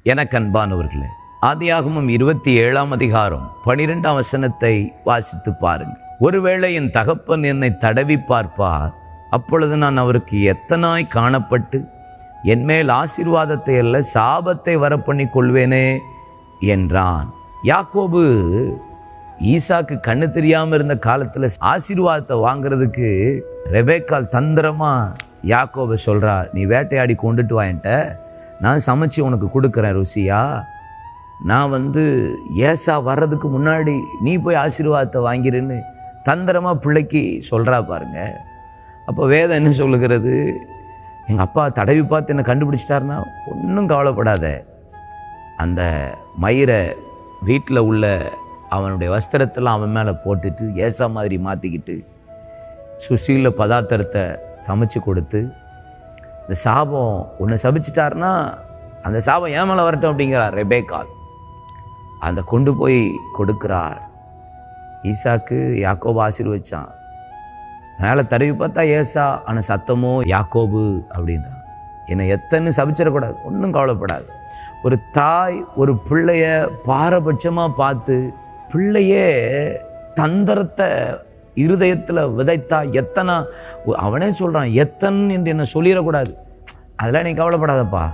எனக்கு அன்பானவர்களே ஆதியாகமம் இருபத்தி ஏழாம் அதிகாரம் பனிரெண்டாம் வசனத்தை வாசித்து பாருங்கள் ஒருவேளை என் தகப்பன் என்னை தடவி பார்ப்பார் அப்பொழுது நான் அவருக்கு எத்தனாய் காணப்பட்டு என் மேல் ஆசீர்வாதத்தை அல்ல சாபத்தை வரப்பண்ணி கொள்வேனே என்றான் யாக்கோபு ஈசாக்கு கண்ணு தெரியாமல் இருந்த காலத்தில் ஆசீர்வாதத்தை வாங்குறதுக்கு ரெபேக்கால் தந்திரமா யாக்கோபை சொல்றா நீ வேட்டையாடி கொண்டுட்டு வான்ட்ட நான் சமைச்சு உனக்கு கொடுக்குறேன் ருசியா நான் வந்து ஏசா வர்றதுக்கு முன்னாடி நீ போய் ஆசீர்வாதத்தை வாங்கிருன்னு தந்திரமாக பிள்ளைக்கு சொல்கிறா பாருங்க அப்போ வேதம் என்ன சொல்லுகிறது எங்கள் அப்பா தடவி பார்த்து என்னை கண்டுபிடிச்சிட்டாருன்னா ஒன்றும் கவலைப்படாத அந்த மயிரை வீட்டில் உள்ள அவனுடைய வஸ்திரத்தெல்லாம் அவன் மேலே போட்டுட்டு ஏசா மாதிரி மாற்றிக்கிட்டு சுசீல பதார்த்தத்தை சமைச்சு கொடுத்து இந்த சாபம் உன்னை சபிச்சிட்டாருன்னா அந்த சாபம் ஏன் மேலே வரட்டும் அப்படிங்கிறார் ரெபேக்கால் அந்த கொண்டு போய் கொடுக்கிறார் ஈசாக்கு யாக்கோபு ஆசீர்வச்சான் மேலே தடவி பார்த்தா ஏசா ஆனால் சத்தமோ யாக்கோபு அப்படின்றான் என்னை எத்தனை சபிச்சிடக்கூடாது ஒன்றும் கவலைப்படாது ஒரு தாய் ஒரு பிள்ளைய பாரபட்சமாக பார்த்து பிள்ளையே தந்திரத்தை இருதயத்தில் விதைத்தா எத்தனை அவனே சொல்கிறான் எத்தன் என்று என்ன சொல்லிடக்கூடாது அதெல்லாம் நீ கவலைப்படாதப்பா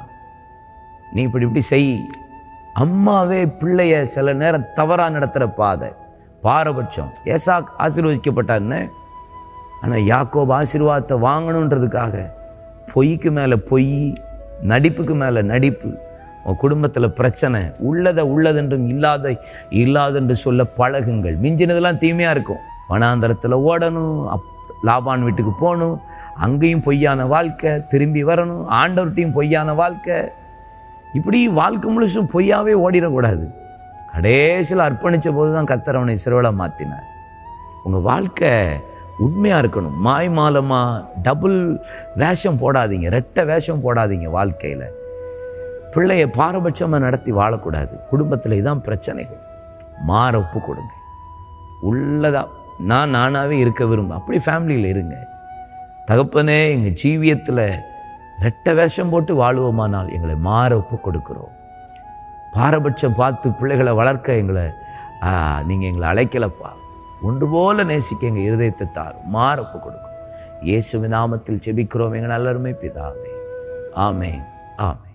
நீ இப்படி இப்படி செய் அம்மாவே பிள்ளைய சில நேரம் தவறாக நடத்துகிற பாதை பாரபட்சம் ஏசா ஆசீர்வதிக்கப்பட்டான்னு ஆனால் யாக்கோப் ஆசீர்வாதத்தை வாங்கணுன்றதுக்காக பொய்க்கு மேலே பொய் நடிப்புக்கு மேலே நடிப்பு உன் குடும்பத்தில் பிரச்சனை உள்ளதை உள்ளதென்றும் இல்லாத இல்லாதென்று சொல்ல பழகுங்கள் மிஞ்சினதெல்லாம் தீமையாக இருக்கும் வனாந்தரத்தில் ஓடணும் அப் லாபான் வீட்டுக்கு போகணும் அங்கேயும் பொய்யான வாழ்க்கை திரும்பி வரணும் ஆண்டவர்கிட்டையும் பொய்யான வாழ்க்கை இப்படி வாழ்க்கை முழுசும் பொய்யாவே ஓடிடக்கூடாது கடைசியில் அர்ப்பணித்த போது தான் கர்த்தர் அவனை சிறுவலை மாற்றினார் உங்கள் வாழ்க்கை உண்மையாக இருக்கணும் மாய் மாலமாக டபுள் வேஷம் போடாதீங்க ரெட்டை வேஷம் போடாதீங்க வாழ்க்கையில் பிள்ளைய பாரபட்சமாக நடத்தி வாழக்கூடாது குடும்பத்தில் இதான் பிரச்சனைகள் மாற ஒப்பு கொடுங்க உள்ளதா நான் நானாகவே இருக்க விரும்ப அப்படி ஃபேமிலியில் இருங்க தகப்பனே எங்கள் ஜீவியத்தில் ரெட்டை வேஷம் போட்டு வாழுவோமானால் எங்களை மாற ஒப்பு கொடுக்குறோம் பாரபட்சம் பார்த்து பிள்ளைகளை வளர்க்க எங்களை நீங்கள் எங்களை அழைக்கலப்பா ஒன்று போல நேசிக்க எங்கள் இருதயத்தை தாரும் மாற ஒப்பு கொடுக்கும் இயேசுவின் நாமத்தில் செபிக்கிறோம் எங்கள் நல்லருமை பிதாவே ஆமே ஆமே